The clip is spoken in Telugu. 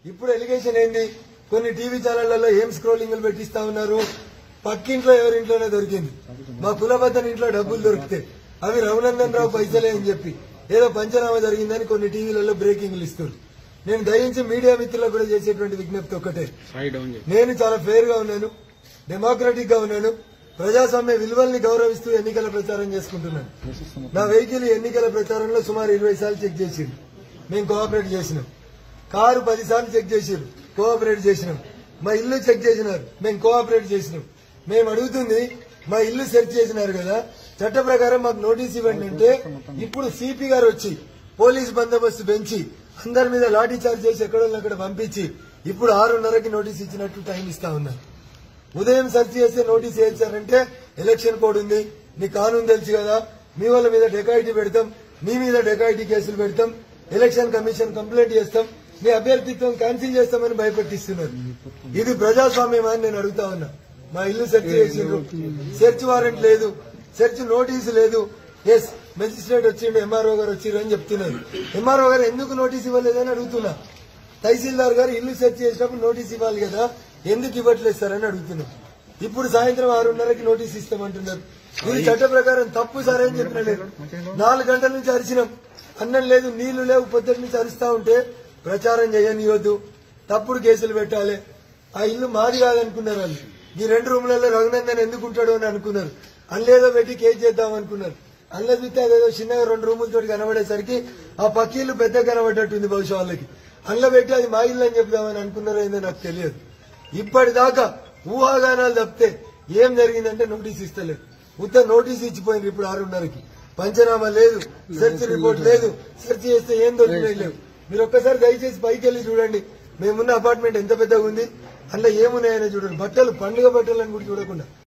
ఇప్పుడు ఎలిగేషన్ ఏంది కొన్ని టీవీ ఛానళ్లలో ఏం స్క్రోలింగ్లు పెట్టిస్తా ఉన్నారు పక్కింట్లో ఎవరింట్లోనే దొరికింది మా కులబద్దన్ ఇంట్లో డబ్బులు దొరికితే అవి రఘునందన్ రావు పైసలే అని చెప్పి ఏదో పంచనామా జరిగిందని కొన్ని టీవీలలో బ్రేకింగ్లు ఇస్తారు నేను దయించి మీడియా మిత్రులకు కూడా చేసేటువంటి విజ్ఞప్తి ఒక్కటే సాయి డౌన్ చేయి నేను చాలా ఫెయిర్ గా ఉన్నాను డెమోక్రటిక్ గా ఉన్నాను ప్రజాస్వామ్య విలువల్ని గౌరవిస్తూ ఎన్నికల ప్రచారం చేసుకుంటున్నాను నా వెహికల్ ఎన్నికల ప్రచారంలో సుమారు ఇరవై సార్లు చెక్ చేసిరు మేము కోఆపరేట్ చేసినాం కారు పది సార్లు చెక్ చేసిరు కోఆపరేట్ చేసినాం మా ఇల్లు చెక్ చేసినారు మేము కోఆపరేట్ చేసినాం మేము అడుగుతుంది మా ఇల్లు సెర్చ్ చేసినారు కదా చట్ట ప్రకారం మాకు నోటీస్ ఇవ్వండి అంటే ఇప్పుడు సిపి గారు వచ్చి పోలీస్ బందోబస్తు పెంచి అందరి మీద లాఠీ చార్జ్ చేసి ఎక్కడో అక్కడ పంపించి ఇప్పుడు ఆరున్నరకి నోటీస్ ఇచ్చినట్టు టైం ఇస్తా ఉన్నారు ఉదయం సెర్చ్ చేస్తే నోటీస్ వేయించారంటే ఎలక్షన్ కోడ్ ఉంది నీ కానూన్ తెలుసు కదా మీ వాళ్ళ మీద డెకాయిటీ పెడతాం మీ మీద డెకాయిటీ కేసులు పెడతాం ఎలక్షన్ కమిషన్ కంప్లైంట్ చేస్తాం మీ అభ్యర్థిత్వం క్యాన్సిల్ చేస్తామని భయపెట్టిస్తున్నారు ఇది ప్రజాస్వామ్యం అని నేను అడుగుతా ఉన్నా మా ఇల్లు సెర్చ్ చేసిండ్రు సెర్చ్ వారెంట్ లేదు సెర్చ్ నోటీసు లేదు ఎస్ మెజిస్ట్రేట్ వచ్చిండు ఎంఆర్ఓ గారు వచ్చిండ్రు అని చెప్తున్నారు ఎంఆర్ఓ గారు ఎందుకు నోటీస్ ఇవ్వలేదని అడుగుతున్నా తహసీల్దార్ గారు ఇల్లు సెర్చ్ చేసినప్పుడు నోటీస్ ఇవ్వాలి కదా ఎందుకు ఇవ్వట్లేదు సార్ అని అడుగుతున్నాం ఇప్పుడు సాయంత్రం ఆరున్నరకి నోటీస్ ఇస్తామంటున్నారు ఇది చట్ట ప్రకారం తప్పు సార్ అని చెప్పిన నేను నాలుగు గంటల నుంచి అరిచినాం అన్నం లేదు నీళ్లు లేవు పొద్దుటి నుంచి అరుస్తా ఉంటే ప్రచారం చేయనియొద్దు తప్పుడు కేసులు పెట్టాలి ఆ ఇల్లు మాది కాదనుకున్నారు వాళ్ళు ఈ రెండు రూమ్లలో రఘునందన్ ఎందుకు ఉంటాడు అని అనుకున్నారు అల్లేదో పెట్టి కేసు చేద్దాం అనుకున్నారు అల్ల చూస్తే అదేదో చిన్నగా రెండు రూములతో కనబడేసరికి ఆ పక్కీళ్ళు పెద్ద కనబడ్డట్టుంది బహుశా వాళ్ళకి అల్ల పెట్టి అది మా ఇల్లు అని చెప్దామని అనుకున్నారో ఏందో నాకు తెలియదు ఇప్పటిదాకా ఊహాగానాలు తప్పితే ఏం జరిగిందంటే నోటీస్ ఇస్తలేదు ఉత్త నోటీస్ ఇచ్చిపోయింది ఇప్పుడు ఆరున్నరకి పంచనామా లేదు సెర్చ్ రిపోర్ట్ లేదు సెర్చ్ చేస్తే ఏం దొరికినాయి లేవు మీరు ఒక్కసారి దయచేసి పైకి వెళ్ళి చూడండి మేమున్న అపార్ట్మెంట్ ఎంత పెద్దగా ఉంది అందులో ఏమున్నాయని చూడండి బట్టలు పండుగ బట్టలు అని కూడా చూడకుండా